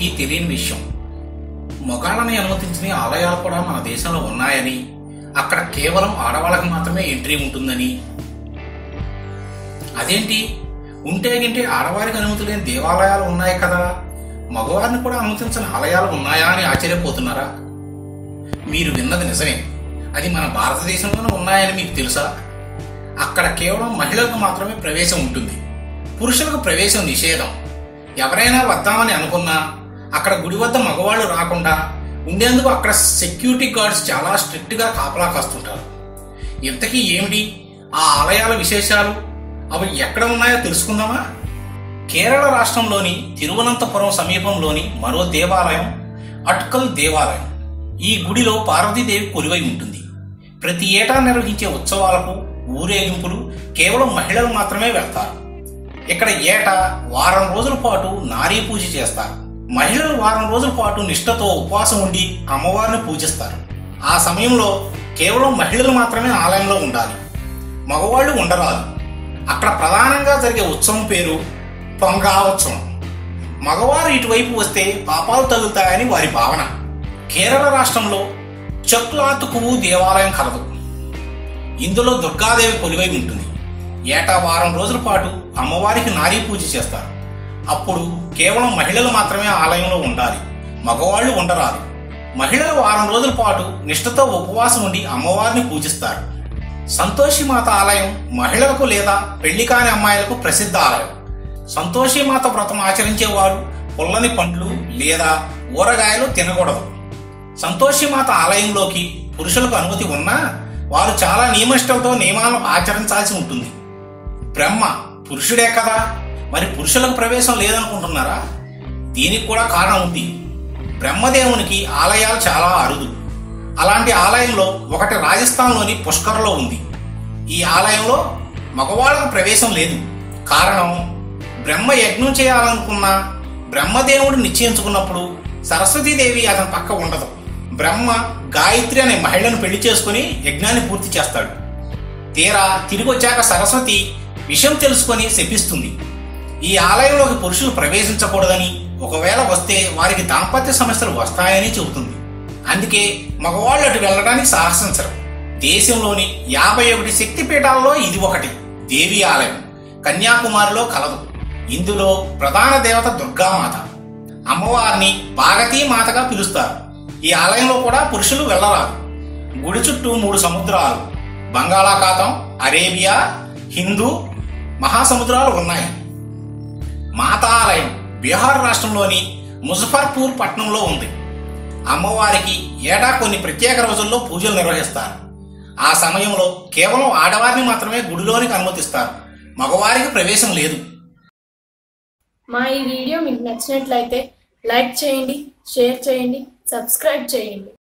ఎవరికీ తెలియని విషయం మొగాళ్ళని అనుమతించిన ఆలయాలు కూడా మన దేశంలో ఉన్నాయని అక్కడ కేవలం ఆడవాళ్ళకి మాత్రమే ఎంట్రీ ఉంటుందని అదేంటి ఉంటే గింటే ఆడవారికి అనుమతి లేని దేవాలయాలు ఉన్నాయి కదా మగవారిని కూడా అనుమతించని ఆలయాలు ఉన్నాయా అని ఆశ్చర్యపోతున్నారా మీరు విన్నది నిజమే అది మన భారతదేశంలోనే ఉన్నాయని మీకు తెలుసా అక్కడ కేవలం మహిళలకు మాత్రమే ప్రవేశం ఉంటుంది పురుషులకు ప్రవేశం నిషేధం ఎవరైనా వద్దామని అనుకున్నా అక్కడ గుడి వద్ద మగవాళ్ళు రాకుండా ఉండేందుకు అక్కడ సెక్యూరిటీ గార్డ్స్ చాలా స్ట్రిక్ట్ గా కాపలా కాస్తుంటారు ఇంతకీ ఏమిటి ఆ ఆలయాల విశేషాలు అవి ఎక్కడ ఉన్నాయో తెలుసుకుందామా కేరళ రాష్ట్రంలోని తిరువనంతపురం సమీపంలోని మరో దేవాలయం అట్కల్ దేవాలయం ఈ గుడిలో పార్వతీదేవి కొలువై ఉంటుంది ప్రతి ఏటా నిర్వహించే ఉత్సవాలకు ఊరేగింపులు కేవలం మహిళలు మాత్రమే వెళ్తారు ఇక్కడ ఏటా వారం రోజుల పాటు నారీ పూజ చేస్తారు మహిళలు వారం రోజుల పాటు నిష్ఠతో ఉపవాసం ఉండి అమ్మవారిని పూజిస్తారు ఆ సమయంలో కేవలం మహిళలు మాత్రమే ఆలయంలో ఉండాలి మగవాళ్ళు ఉండరాదు అక్కడ ప్రధానంగా జరిగే ఉత్సవం పేరు పొంగా ఉత్సవం మగవారు ఇటువైపు వస్తే పాపాలు తగులుతాయని వారి భావన కేరళ రాష్ట్రంలో చక్లాతుకువు దేవాలయం కలదు ఇందులో దుర్గాదేవి కొలువై ఉంటుంది ఏటా వారం రోజుల పాటు అమ్మవారికి నారీ పూజ చేస్తారు అప్పుడు కేవలం మహిళలు మాత్రమే ఆలయంలో ఉండాలి మగవాళ్ళు ఉండరాదు మహిళలు వారం రోజుల పాటు నిష్ఠతో ఉపవాసం ఉండి అమ్మవారిని పూజిస్తారు సంతోషిమాత ఆలయం మహిళలకు లేదా పెళ్లి కాని అమ్మాయిలకు ప్రసిద్ధ ఆలయం సంతోషిమాత వ్రతం ఆచరించేవారు పుల్లని పండ్లు లేదా ఊరగాయలు తినకూడదు సంతోషిమాత ఆలయంలోకి పురుషులకు అనుమతి ఉన్నా వారు చాలా నియమనిష్టలతో నియమాలను ఆచరించాల్సి ఉంటుంది బ్రహ్మ పురుషుడే కదా మరి పురుషులకు ప్రవేశం లేదనుకుంటున్నారా దీనికి కూడా కారణం ఉంది బ్రహ్మదేవునికి ఆలయాలు చాలా అరుదు అలాంటి ఆలయంలో ఒకటి రాజస్థాన్లోని పుష్కర్లో ఉంది ఈ ఆలయంలో మగవాళ్ళకు ప్రవేశం లేదు కారణం బ్రహ్మ యజ్ఞం చేయాలనుకున్న బ్రహ్మదేవుడు నిశ్చయించుకున్నప్పుడు సరస్వతీదేవి అతని పక్క ఉండదు బ్రహ్మ గాయత్రి అనే మహిళను పెళ్లి చేసుకుని యజ్ఞాన్ని పూర్తి చేస్తాడు తీరా తిరిగి వచ్చాక సరస్వతి విషయం తెలుసుకొని శపిస్తుంది ఈ ఆలయంలోకి పురుషులు ప్రవేశించకూడదని ఒకవేళ వస్తే వారికి దాంపత్య సమస్యలు వస్తాయని చెబుతుంది అందుకే మగవాళ్ళు అటు వెళ్ళడానికి సాహసించరు దేశంలోని యాభై ఒకటి శక్తి పీఠాలలో ఇది ఒకటి దేవి ఆలయం కన్యాకుమారిలో కలదు ఇందులో ప్రధాన దేవత దుర్గామాత అమ్మవారిని భాగతీ మాతగా పిలుస్తారు ఈ ఆలయంలో కూడా పురుషులు వెళ్ళరాదు గుడి చుట్టూ మూడు సముద్రాలు బంగాళాఖాతం అరేబియా హిందూ మహాసముద్రాలు ఉన్నాయి మాతా ఆలయం బీహార్ రాష్ట్రంలోని ముజఫర్పూర్ పట్టణంలో ఉంది అమ్మవారికి ఏటా కొన్ని ప్రత్యేక రోజుల్లో పూజలు నిర్వహిస్తారు ఆ సమయంలో కేవలం ఆడవారిని మాత్రమే గుడిలోనికి అనుమతిస్తారు మగవారికి ప్రవేశం లేదు మా ఈ వీడియో మీకు నచ్చినట్లయితే లైక్ చేయండి షేర్ చేయండి సబ్స్క్రైబ్ చేయండి